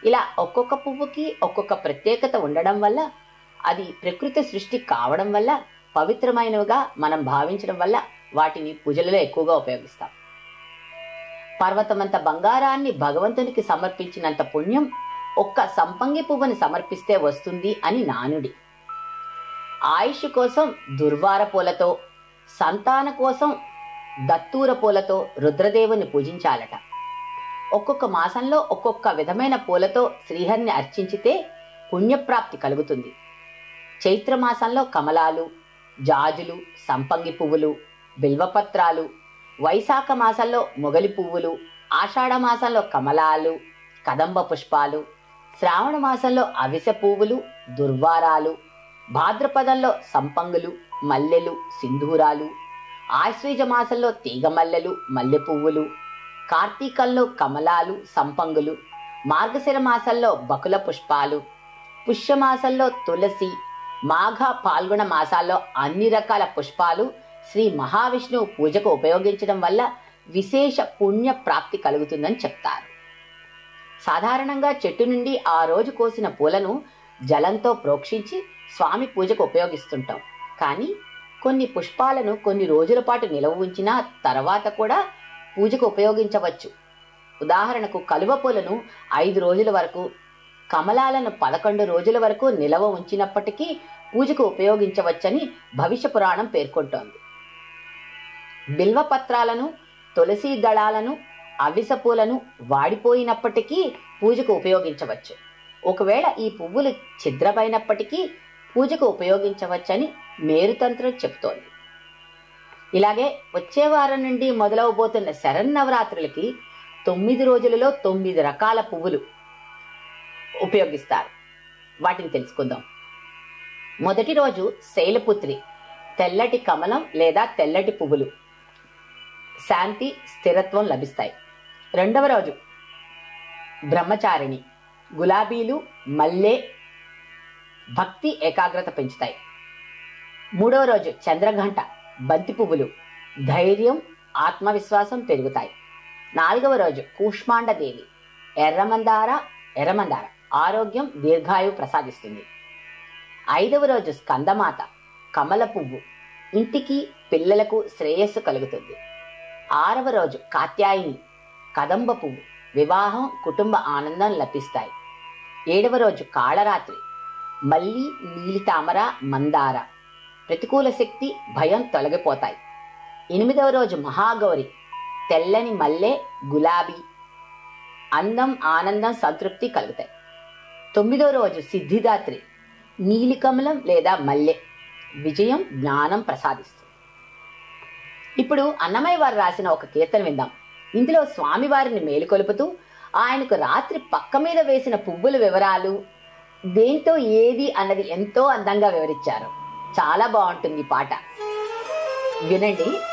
ఇలా ఒక్కొక్క పువ్వుకి ఒక్కొక్క ప్రత్యేకత ఉండడం వల్ల అది ప్రకృతి సృష్టి కావడం వల్ల పవిత్రమైనవిగా మనం భావించడం వల్ల వాటిని పూజలలో ఎక్కువగా ఉపయోగిస్తాం పర్వతమంత బంగారాన్ని భగవంతునికి సమర్పించినంత పుణ్యం ఒక్క సంపంగి పువ్వుని సమర్పిస్తే వస్తుంది అని నానుడి ఆయుష్ కోసం దుర్వార పూలతో సంతాన కోసం దత్తూర పూలతో రుద్రదేవుని పూజించాలట ఒక్కొక్క మాసంలో ఒక్కొక్క విధమైన పూలతో శ్రీహరిని అర్చించితే పుణ్యప్రాప్తి కలుగుతుంది చైత్ర మాసంలో కమలాలు జాజులు సంపంగి పువ్వులు బిల్వపత్రాలు వైశాఖ మాసంలో మొగలి పువ్వులు ఆషాఢ మాసంలో కమలాలు కదంబ పుష్పాలు శ్రావణ మాసంలో అవిసె పువ్వులు దుర్వారాలు భాద్రపదంలో సంపంగులు మల్లెలు సింధూరాలు ఆశ్వీజ మాసంలో తీగమల్లెలు మల్లె పువ్వులు కార్తీకంలో కమలాలు సంపంగులు మార్గశిర మాసంలో బకుల పుష్పాలు పుష్యమాసంలో తులసి మాఘ పాల్గొన మాసాల్లో అన్ని రకాల పుష్పాలు శ్రీ మహావిష్ణువు పూజకు ఉపయోగించడం వల్ల విశేష పుణ్య ప్రాప్తి కలుగుతుందని చెప్తారు సాధారణంగా చెట్టు నుండి ఆ రోజు కోసిన పూలను జలంతో ప్రోక్షించి స్వామి పూజకు ఉపయోగిస్తుంటాం కానీ కొన్ని పుష్పాలను కొన్ని రోజుల పాటు నిలవ ఉంచిన తర్వాత కూడా పూజకు ఉపయోగించవచ్చు ఉదాహరణకు కలువ పూలను ఐదు రోజుల వరకు కమలాలను పదకొండు రోజుల వరకు నిలవ ఉంచినప్పటికీ పూజకు ఉపయోగించవచ్చని భవిష్య పురాణం పేర్కొంటోంది బిల్వపత్రాలను తులసి దళాలను అవిస పూలను వాడిపోయినప్పటికీ పూజకు ఉపయోగించవచ్చు ఒకవేళ ఈ పువ్వులు ఛిద్రమైనప్పటికీ పూజకు ఉపయోగించవచ్చని మేరుతంత్రం చెబుతోంది ఇలాగే వచ్చే వారం నుండి మొదలవబోతున్న శరన్నవరాత్రులకి తొమ్మిది రోజులలో తొమ్మిది రకాల పువ్వులు ఉపయోగిస్తారు వాటిని తెలుసుకుందాం మొదటి రోజు శైలపుత్రి తెల్లటి కమలం లేదా తెల్లటి పువ్వులు శాంతి స్థిరత్వం లభిస్తాయి రెండవ రోజు బ్రహ్మచారిణి గులాబీలు మల్లె భక్తి ఏకాగ్రత పెంచుతాయి మూడవ రోజు చంద్రఘంట బంతి పువ్వులు ధైర్యం ఆత్మవిశ్వాసం పెరుగుతాయి నాలుగవ రోజు కూష్మాండదేవి ఎర్రమందార ఎర్రమందార ఆరోగ్యం దీర్ఘాయువు ప్రసాదిస్తుంది ఐదవ రోజు స్కందమాత కమల పువ్వు ఇంటికి పిల్లలకు శ్రేయస్సు కలుగుతుంది ఆరవ రోజు కాత్యాయిని కదంబ పువ్వు వివాహం కుటుంబ ఆనందం లభిస్తాయి ఏడవ రోజు కాళరాత్రి మల్లి నీలితామర మందార ప్రతికూల శక్తి భయం తొలగిపోతాయి ఎనిమిదవ రోజు మహాగౌరి తెల్లని మల్లె గులాబీ అందం ఆనందం సంతృప్తి కలుగుతాయి తొమ్మిదవ రోజు సిద్ధిదాత్రి నీలికమలం లేదా మల్లె విజయం జ్ఞానం ప్రసాదిస్తుంది ఇప్పుడు అన్నమయ్య వారు రాసిన ఒక కీర్తన విందాం ఇందులో స్వామివారిని మేలుకొలుపుతూ ఆయనకు రాత్రి పక్క మీద వేసిన పువ్వుల వివరాలు దేంతో ఏది అన్నది ఎంతో అందంగా వివరించారు చాలా బాగుంటుంది ఈ పాట వినండి